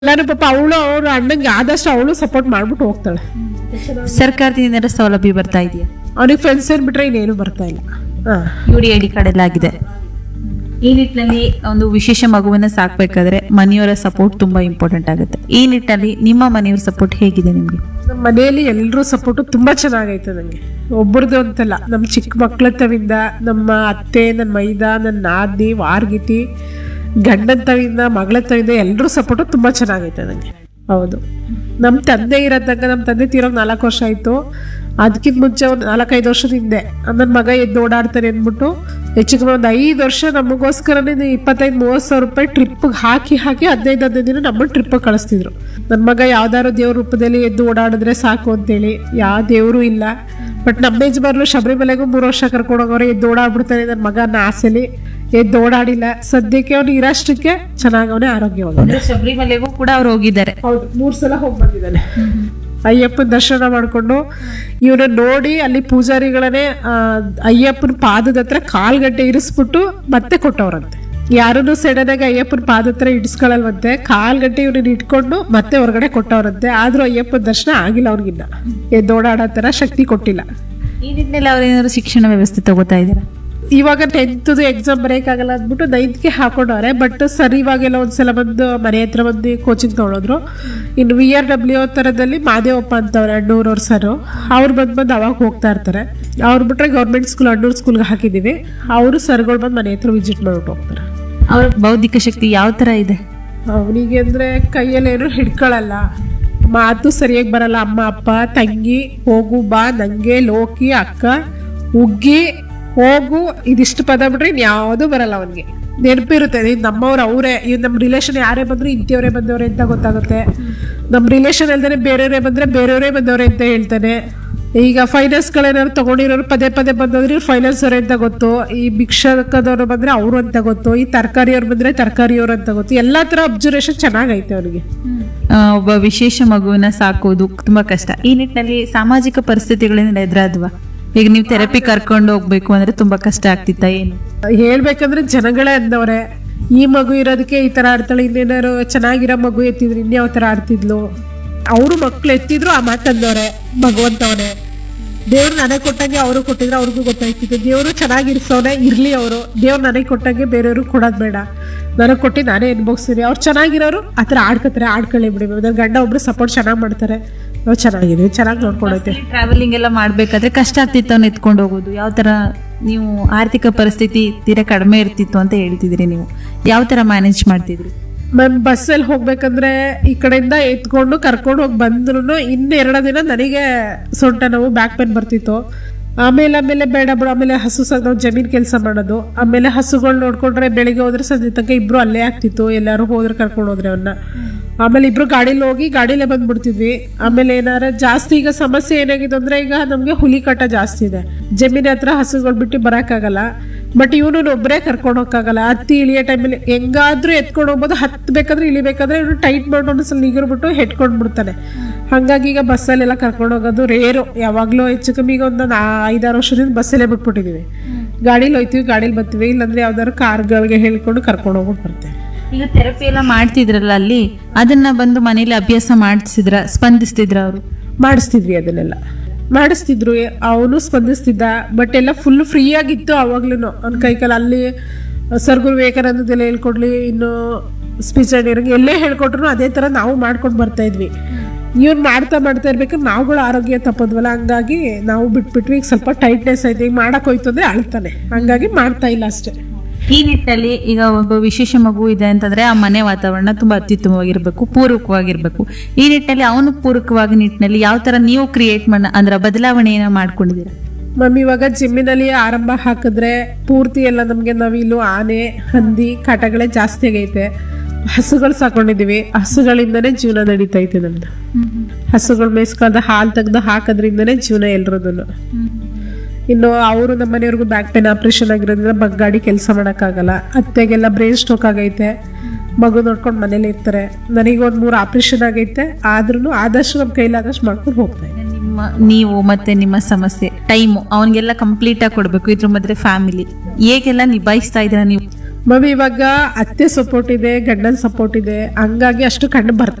ನಾನು ಪಾಪ ಅವಳು ಅವ್ರ ಅಣ್ಣಂಗೆ ಆದಷ್ಟು ಅವಳು ಸಪೋರ್ಟ್ ಮಾಡ್ಬಿಟ್ಟು ಹೋಗ್ತಾಳೆ ಸರ್ಕಾರದಿಂದ ಏನಾದ್ರು ಸೌಲಭ್ಯ ಬರ್ತಾ ಇದೆಯಾ ಅವನಿಗೆ ಫ್ರೆಂಡ್ಸ್ ಏನ್ ಬಿಟ್ರೆ ಇನ್ನೇನು ಬರ್ತಾ ಇಲ್ಲ ಹಾ U D I D card ಎಲ್ಲ ಆಗಿದೆ ಈ ನಿಟ್ಟಿನಲ್ಲಿ ಒಂದು ವಿಶೇಷ ಮಗುವನ್ನ ಸಾಕ್ಬೇಕಾದ್ರೆ ಮನೆಯವರ ಸಪೋರ್ಟ್ ತುಂಬಾ ಇಂಪಾರ್ಟೆಂಟ್ ಆಗುತ್ತೆ ಈ ನಿಟ್ಟಿನಲ್ಲಿ ನಿಮ್ಮ ಮನೆಯವರ ಸಪೋರ್ಟ್ ಹೇಗಿದೆ ನಿಮ್ಗೆ ನಮ್ಮ ಮನೆಯಲ್ಲಿ ಎಲ್ಲರೂ ಸಪೋರ್ಟು ತುಂಬಾ ಚೆನ್ನಾಗೈತೆ ನನಗೆ ಒಬ್ಬರದು ಅಂತಲ್ಲ ನಮ್ಮ ಚಿಕ್ಕ ಮಕ್ಳ ತವಿಂದ ನಮ್ಮ ಅತ್ತೆ ನನ್ನ ಮೈದ ನನ್ನ ನಾದ್ನಿ ವಾರ್ಗಿತಿ ಗಂಡನ ತವಿಂದ ಮಗಳ ತವಿಂದ ಎಲ್ಲರೂ ಸಪೋರ್ಟು ತುಂಬಾ ಚೆನ್ನಾಗೈತೆ ನನಗೆ ಹೌದು ನಮ್ಮ ತಂದೆ ಇರೋದಾಗ ನಮ್ಮ ತಂದೆ ತೀರೋಗ್ ನಾಲ್ಕು ವರ್ಷ ಆಯಿತು ಅದಕ್ಕಿಂತ ಮುಂಚೆ ಒಂದು ನಾಲ್ಕೈದು ವರ್ಷದ ಹಿಂದೆ ನನ್ನ ಮಗ ಎದ್ದು ಓಡಾಡ್ತಾನೆ ಅಂದ್ಬಿಟ್ಟು ಹೆಚ್ಚು ಕಮ್ಮಿ ಒಂದು ಐದು ವರ್ಷ ನಮಗೋಸ್ಕರನೇ ಇಪ್ಪತ್ತೈದು ಮೂವತ್ತು ಸಾವಿರ ರೂಪಾಯಿ ಟ್ರಿಪ್ಗೆ ಹಾಕಿ ಹಾಕಿ ಹದಿನೈದು ಹದಿನೈದು ದಿನ ನಮ್ಮನ್ನು ಟ್ರಿಪ್ಪಿಗೆ ಕಳಿಸ್ತಿದ್ರು ನನ್ನ ಮಗ ಯಾವ್ದಾದ್ರು ದೇವ್ರ ರೂಪದಲ್ಲಿ ಎದ್ದು ಓಡಾಡಿದ್ರೆ ಸಾಕು ಅಂತೇಳಿ ಯಾವ ದೇವರು ಇಲ್ಲ ಬಟ್ ನಮ್ಮ ಯಜಮಾನ್ರು ಶಬರಿಮಲೆಗೂ ಮೂರು ವರ್ಷ ಕರ್ಕೊಂಡು ಹೋಗೋರೆ ಎದ್ದು ಓಡಾಡ್ಬಿಡ್ತಾನೆ ನನ್ನ ಮಗನ ಆಸೆಲಿ ಎದ್ದು ಓಡಾಡಿಲ್ಲ ಸದ್ಯಕ್ಕೆ ಅವ್ನು ಇರೋಷ್ಟಕ್ಕೆ ಚೆನ್ನಾಗವನೇ ಆರೋಗ್ಯವಾಗ ಶಬರಿಮಲೆಗೂ ಕೂಡ ಅವ್ರು ಹೋಗಿದ್ದಾರೆ ಹೌದು ಮೂರು ಸಲ ಹೋಗಿ ಬಂದಿದ್ದಾನೆ ಅಯ್ಯಪ್ಪನ ದರ್ಶನ ಮಾಡಿಕೊಂಡು ಇವನ ನೋಡಿ ಅಲ್ಲಿ ಪೂಜಾರಿಗಳನ್ನೇ ಆ, ಅಯ್ಯಪ್ಪನ ಪಾದದ ಹತ್ರ ಕಾಲ್ಗಡ್ಡೆ ಇರಿಸ್ಬಿಟ್ಟು ಮತ್ತೆ ಕೊಟ್ಟವ್ರಂತೆ ಯಾರನ್ನು ಸಡನ್ನಾಗಿ ಅಯ್ಯಪ್ಪನ ಪಾದ ಹತ್ರ ಇಡಿಸ್ಕೊಳ್ಳಲ್ವಂತೆ ಕಾಲ್ಗಡ್ಡೆ ಇವ್ರನ್ನ ಇಟ್ಕೊಂಡು ಮತ್ತೆ ಹೊರಗಡೆ ಕೊಟ್ಟವ್ರಂತೆ ಆದ್ರೂ ಅಯ್ಯಪ್ಪನ ದರ್ಶನ ಆಗಿಲ್ಲ ಅವ್ರಿಗಿನ್ನ ಎದ್ದೋಡಾಡೋ ಥರ ಶಕ್ತಿ ಕೊಟ್ಟಿಲ್ಲ ಈ ನಿಟ್ಟಿನಲ್ಲಿ ಅವ್ರು ಏನಾದ್ರು ಶಿಕ್ಷಣ ವ್ಯವಸ್ಥೆ ತಗೋತಾ ಇದ್ದೀರಾ ಇವಾಗ ಟೆಂತ್ದು ಎಕ್ಸಾಮ್ ಬರೆಯೋಕ್ಕಾಗಲ್ಲ ಅಂದ್ಬಿಟ್ಟು ನೈನ್ತ್ಗೆ ಹಾಕೊಂಡವ್ರೆ ಬಟ್ ಸರ್ ಇವಾಗೆಲ್ಲ ಒಂದ್ಸಲ ಬಂದು ಮನೆ ಹತ್ರ ಬಂದು ಕೋಚಿಂಗ್ ತೊಗೊಳೋದ್ರು ಇನ್ನು ವಿ ಆರ್ ಡಬ್ಲ್ಯೂ ಥರದಲ್ಲಿ ಮಾದೇವಪ್ಪ ಅಂತವ್ರೆ ಅಣ್ಣೂರವ್ರ ಸರು ಅವ್ರು ಬಂದು ಬಂದು ಅವಾಗ ಹೋಗ್ತಾ ಇರ್ತಾರೆ ಅವ್ರು ಬಿಟ್ರೆ ಗೌರ್ಮೆಂಟ್ ಸ್ಕೂಲ್ ಅಣ್ಣೂರು ಸ್ಕೂಲ್ಗೆ ಹಾಕಿದ್ದೀವಿ ಅವರು ಸರ್ಗಳು ಬಂದು ಮನೆ ಹತ್ರ ವಿಸಿಟ್ ಮಾಡ್ಬಿಟ್ಟು ಹೋಗ್ತಾರೆ ಅವ್ರ ಬೌದ್ಧಿಕ ಶಕ್ತಿ ಯಾವ ತರ ಇದೆ ಅವನಿಗೆ ಅಂದರೆ ಕೈಯಲ್ಲೇನು ಹಿಡ್ಕೊಳ್ಳಲ್ಲ ಮಾತು ಸರಿಯಾಗಿ ಬರಲ್ಲ ಅಮ್ಮ ಅಪ್ಪ ತಂಗಿ ಹೋಗು ಬಾ ನಂಗೆ ಲೋಕಿ ಅಕ್ಕ ಉಗ್ಗಿ ಹೋಗು ಇದಿಷ್ಟು ಪದ ಬಿಟ್ರೆ ಇನ್ಯಾವುದೂ ಬರಲ್ಲ ಅವನಿಗೆ ನೆನಪಿರುತ್ತೆ ಇದು ನಮ್ಮವ್ರು ಅವರೇ ಇದು ನಮ್ಮ ರಿಲೇಷನ್ ಯಾರೇ ಬಂದ್ರು ಇಂಥವ್ರೇ ಬಂದವ್ರೆ ಅಂತ ಗೊತ್ತಾಗುತ್ತೆ ನಮ್ಮ ರಿಲೇಷನ್ ಅಲ್ದೇ ಬೇರೆಯವರೇ ಬಂದರೆ ಬೇರೆಯವರೇ ಬಂದವ್ರೆ ಅಂತ ಹೇಳ್ತಾನೆ ಈಗ ಫೈನಾನ್ಸ್ಗಳೇನಾದ್ರು ತಗೊಂಡಿರೋರು ಪದೇ ಪದೇ ಬಂದವ್ರು ಫೈನಾನ್ಸ್ ಅವರೇ ಅಂತ ಗೊತ್ತು ಈ ಭಿಕ್ಷಕದವ್ರು ಬಂದ್ರೆ ಅವರು ಅಂತ ಗೊತ್ತು ಈ ತರಕಾರಿಯವ್ರು ಬಂದ್ರೆ ತರಕಾರಿಯವ್ರು ಅಂತ ಗೊತ್ತು ಎಲ್ಲ ಥರ ಅಬ್ಸರ್ವೇಷನ್ ಚೆನ್ನಾಗೈತೆ ಅವನಿಗೆ ಆ, ಒಬ್ಬ ವಿಶೇಷ ಮಗುವನ್ನ ಸಾಕೋದು ತುಂಬಾ ಕಷ್ಟ ಈ ನಿಟ್ಟಿನಲ್ಲಿ ಸಾಮಾಜಿಕ ಪರಿಸ್ಥಿತಿಗಳಿಂದ ಎದುರಾದ್ವಾ ಈಗ ನೀವು ಥೆರಪಿ ಕರ್ಕೊಂಡು ಹೋಗ್ಬೇಕು ಅಂದ್ರೆ ತುಂಬಾ ಕಷ್ಟ ಆಗ್ತಿತ್ತ ಏನು ಹೇಳ್ಬೇಕಂದ್ರೆ ಜನಗಳೇ ಅಂದವ್ರೆ ಈ ಮಗು ಇರೋದಕ್ಕೆ ಈ ಥರ ಆಡ್ತಾಳೆ ಇನ್ನೇನಾರು ಚೆನ್ನಾಗಿರೋ ಮಗು ಎತ್ತಿದ್ರು ಇನ್ಯಾವ ಥರ ಆಡ್ತಿದ್ಲು ಅವರು ಮಕ್ಳು ಎತ್ತಿದ್ರು ಆ ಮಾತಂದವ್ರೆ ಭಗವಂತವನೇ ದೇವ್ರು ನನಗೆ ಕೊಟ್ಟಂಗೆ ಅವರು ಕೊಟ್ಟಿದ್ರೆ ಅವ್ರಿಗೂ ಗೊತ್ತಾಯ್ತಿತ್ತು ದೇವರು ಚೆನ್ನಾಗಿರ್ಸೋನೆ ಇರ್ಲಿ ಅವರು ದೇವ್ರು ನನಗೆ ಕೊಟ್ಟಂಗೆ ಬೇರೆಯವ್ರಿಗೆ ಕೊಡೋದು ಬೇಡ ನನಗೆ ಕೊಟ್ಟು ನಾನೇ ಅನ್ಭವಿಸ್ತೀನಿ ಅವ್ರು ಚೆನ್ನಾಗಿರೋರು ಆ ಥರ ಆಡ್ಕೊತಾರೆ ಆಡ್ಕೊಳ್ಳಿ ಬಿಡಿ ನನ್ನ ಗಂಡ ಒಬ್ರು ಸಪೋರ್ಟ್ ಚೆನ್ನಾಗಿ ಮಾಡ್ತಾರೆ ನಾವು ಚೆನ್ನಾಗಿದ್ದೀವಿ ಚೆನ್ನಾಗಿ ನೋಡ್ಕೊಂಡೈತೆ ಟ್ರಾವೆಲಿಂಗ್ ಎಲ್ಲ ಮಾಡ್ಬೇಕಾದ್ರೆ ಕಷ್ಟ ಆಗ್ತಿತ್ತು ಅವ್ನ ಎತ್ಕೊಂಡು ಹೋಗೋದು ಯಾವ ತರ ನೀವು ಆರ್ಥಿಕ ಪರಿಸ್ಥಿತಿ ತೀರಾ ಕಡಿಮೆ ಇರ್ತಿತ್ತು ಅಂತ ಹೇಳ್ತಿದ್ರಿ ನೀವು ಯಾವ ತರ ಮ್ಯಾನೇಜ್ ಮಾಡ್ತಿದ್ರಿ ಮ್ಯಾಮ್ ಬಸ್ಸಲ್ಲಿ ಹೋಗ್ಬೇಕಂದ್ರೆ ಈ ಕಡೆಯಿಂದ ಎತ್ಕೊಂಡು ಕರ್ಕೊಂಡು ಹೋಗಿ ಬಂದ್ರು ಇನ್ನು ಎರಡು ದಿನ ನನಗೆ ಸೊಂಟ ನೋವು ಬ್ಯಾಕ್ ಪೇನ್ ಬರ್ತಿತ್ತು ಆಮೇಲೆ ಆಮೇಲೆ ಬೇಡ ಬಿಡು ಆಮೇಲೆ ಹಸು ಸಹ ನಾವು ಜಮೀನ್ ಕೆಲಸ ಮಾಡೋದು ಆಮೇಲೆ ಹಸುಗಳು ನೋಡ್ಕೊಂಡ್ರೆ ಬೆಳಿಗ್ಗೆ ಹೋದ್ರೆ ಸಂಜೆ ತನಕ ಇಬ್ರು ಅಲ್ಲೇ ಆಗ್ತಿತ್ತು ಎಲ್ಲರೂ ಹೋದ್ರೆ ಕರ್ಕೊಂಡು ಹೋದ್ರೆ ಅವನ್ನ ಆಮೇಲೆ ಇಬ್ರು ಗಾಡೀಲಿ ಹೋಗಿ ಗಾಡೀಲೇ ಬಂದ್ಬಿಡ್ತಿದ್ವಿ ಆಮೇಲೆ ಏನಾರ ಜಾಸ್ತಿ ಈಗ ಸಮಸ್ಯೆ ಏನಾಗಿದೆ ಅಂದ್ರೆ ಈಗ ನಮಗೆ ಹುಲಿ ಕಟ್ಟ ಜಾಸ್ತಿ ಇದೆ ಜಮೀನ್ ಹತ್ರ ಹಸುಗಳು ಬಿಟ್ಟು ಬರೋಕ್ಕಾಗಲ್ಲ ಬಟ್ ಇವನು ಒಬ್ಬರೇ ಕರ್ಕೊಂಡು ಹೋಗಕ್ಕಾಗಲ್ಲ ಹತ್ತಿ ಇಳಿಯೋ ಟೈಮಲ್ಲಿ ಹೆಂಗಾದ್ರೂ ಎತ್ಕೊಂಡು ಹೋಗ್ಬೋದು ಹತ್ಬೇಕಾದ್ರೆ ಇಳಿಬೇಕಾದ್ರೆ ಇವನು ಟೈಟ್ ಮಾಡಿ ಒಂದ್ಸಲ ನಿಗಿರ್ಬಿಟ್ಟು ಹೆಟ್ಕೊಂಡು ಬಿಡ್ತಾನೆ ಹಾಗಾಗಿ ಈಗ ಬಸ್ಸಲ್ಲೆಲ್ಲ ಕರ್ಕೊಂಡು ಹೋಗೋದು ರೇರು ಯಾವಾಗಲೂ ಹೆಚ್ಚು ಕಮ್ಮಿ ಈಗ ಒಂದು ನಾ- ಐದಾರು ವರ್ಷದಿಂದ ಬಸ್ಸಲ್ಲೇ ಬಿಟ್ಬಿಟ್ಟಿದ್ದೀವಿ ಗಾಡೀಲಿ ಹೋಯ್ತೀವಿ ಗಾಡೀಲಿ ಬರ್ತೀವಿ ಇಲ್ಲಾಂದ್ರೆ ಯಾವ್ದಾದ್ರು ಕಾರ್ಗಳಿಗೆ ಹೇಳ್ಕೊಂಡು ಕರ್ಕೊಂಡು ಹೋಗ್ಬಿಟ್ಟು ಬರ್ತೇವೆ ಈಗ ಥೆರಪಿ ಎಲ್ಲ ಮಾಡ್ತಿದ್ರಲ್ಲ ಅಲ್ಲಿ ಅದನ್ನ ಬಂದು ಮನೇಲಿ ಅಭ್ಯಾಸ ಮಾಡಿಸಿದ್ರ ಸ್ಪಂದಿಸ್ತಿದ್ರ ಅವರು ಮಾಡಿಸ್ತಿದ್ವಿ ಅದನ್ನೆಲ್ಲ ಮಾಡಿಸ್ತಿದ್ರು ಅವನು ಸ್ಪಂದಿಸ್ತಿದ್ದ ಬಟ್ ಎಲ್ಲ ಫುಲ್ ಫ್ರೀ ಆಗಿತ್ತು ಅವಾಗ್ಲೂ ಅವ್ನ ಕೈಕಾಲ ಅಲ್ಲಿ ಸರ್ಗುರು ವಿವೇಕಾನಂದದೆಲ್ಲ ಹೇಳ್ಕೊಡ್ಲಿ ಇನ್ನು ಸ್ಪೀಚ್ ಇರಂಗೆ ಎಲ್ಲೇ ಹೇಳ್ಕೊಟ್ರು ಅದೇ ಥರ ನಾವು ಮಾಡ್ಕೊಂಡು ಬರ್ತಾ ಇದ್ವಿ ಇವ್ನು ಮಾಡ್ತಾ ಮಾಡ್ತಾ ಇರ್ಬೇಕಾದ್ರೆ ನಾವುಗಳ ಆರೋಗ್ಯ ತಪ್ಪದ್ವಲ್ಲ ಹಂಗಾಗಿ ನಾವು ಬಿಟ್ಬಿಟ್ವಿ ಈಗ ಸ್ವಲ್ಪ ಟೈಟ್ನೆಸ್ ಐತೆ ಈಗ ಮಾಡಕ್ ಹೋಯ್ತು ಅಂದ್ರೆ ಅಳ್ತಾನೆ ಹಂಗಾಗಿ ಮಾಡ್ತಾ ಇಲ್ಲ ಅಷ್ಟೇ ಈ ನಿಟ್ಟಿನಲ್ಲಿ ಈಗ ಒಬ್ಬ ವಿಶೇಷ ಮಗು ಇದೆ ಅಂತಂದ್ರೆ ಆ ಮನೆ ವಾತಾವರಣ ತುಂಬಾ ಅತ್ಯುತ್ತಮವಾಗಿರ್ಬೇಕು ಪೂರಕವಾಗಿರ್ಬೇಕು ಈ ನಿಟ್ಟಿನಲ್ಲಿ ಅವನು ಪೂರಕವಾಗಿ ನಿಟ್ಟಿನಲ್ಲಿ ಯಾವ ತರ ನೀವು ಕ್ರಿಯೇಟ್ ಮಾಡ ಅಂದ್ರೆ ಬದಲಾವಣೆಯನ್ನ ಮಾಡ್ಕೊಂಡಿದ್ದೀರಾ ಮಮ್ಮಿ ಇವಾಗ ಜಿಮ್ಮಿನಲ್ಲಿ ಆರಂಭ ಹಾಕಿದ್ರೆ ಪೂರ್ತಿ ಎಲ್ಲ ನಮಗೆ ನವಿಲು ಆನೆ ಹಂದಿ ಕಾಟಗಳೇ ಜಾಸ್ತಿ ಆಗೈತೆ ಹಸುಗಳು ಸಾಕೊಂಡಿದೀವಿ ಹಸುಗಳಿಂದನೇ ಜೀವನ ನಡೀತಾ ಐತೆ ನಮ್ದು ಹಸುಗಳು ಮೇಯ್ಸ್ಕೊಂಡ ಹಾಲು ತೆಗ್ದು ಹಾಕೋದ್ರಿಂದನೇ ಜೀವನ ಎಲ್ರದನ್ನು ಇನ್ನು ಅವರು ನಮ್ಮ ಮನೆಯವ್ರಿಗೂ ಬ್ಯಾಕ್ ಪೇನ್ ಆಪ್ರೇಷನ್ ಆಗಿರೋದ್ರಿಂದ ಬಗ್ಗಾಡಿ ಕೆಲಸ ಮಾಡೋಕ್ಕಾಗಲ್ಲ ಅತ್ತೆಗೆಲ್ಲ ಬ್ರೈನ್ ಸ್ಟ್ರೋಕ್ ಆಗೈತೆ ಮಗು ನೋಡ್ಕೊಂಡು ಮನೇಲಿ ಇರ್ತಾರೆ ನನಗೆ ಒಂದು ಮೂರು ಆಪ್ರೇಷನ್ ಆಗೈತೆ ಆದ್ರೂ ಆದಷ್ಟು ನಮ್ಮ ಕೈಲಾದಷ್ಟು ಮಾಡ್ಕೊಂಡು ಹೋಗ್ತಾ ಇದ್ದೀನಿ ನಿಮ್ಮ ನೀವು ಮತ್ತೆ ನಿಮ್ಮ ಸಮಸ್ಯೆ ಟೈಮು ಅವನಿಗೆಲ್ಲ ಕಂಪ್ಲೀಟ್ ಆಗಿ ಕೊಡ್ಬೇಕು ಇದ್ರ ಮಧ್ಯೆ ಫ್ಯಾಮಿಲಿ ಹೇಗೆಲ್ಲ ನಿಭಾಯಿಸ್ತಾ ಇದ್ದೀರಾ ನೀವು ಮಮ್ಮಿ ಇವಾಗ ಅತ್ತೆ ಸಪೋರ್ಟ್ ಇದೆ ಗಂಡನ ಸಪೋರ್ಟ್ ಇದೆ ಹಂಗಾಗಿ ಅಷ್ಟು ಕಂಡು ಬರ್ತಾ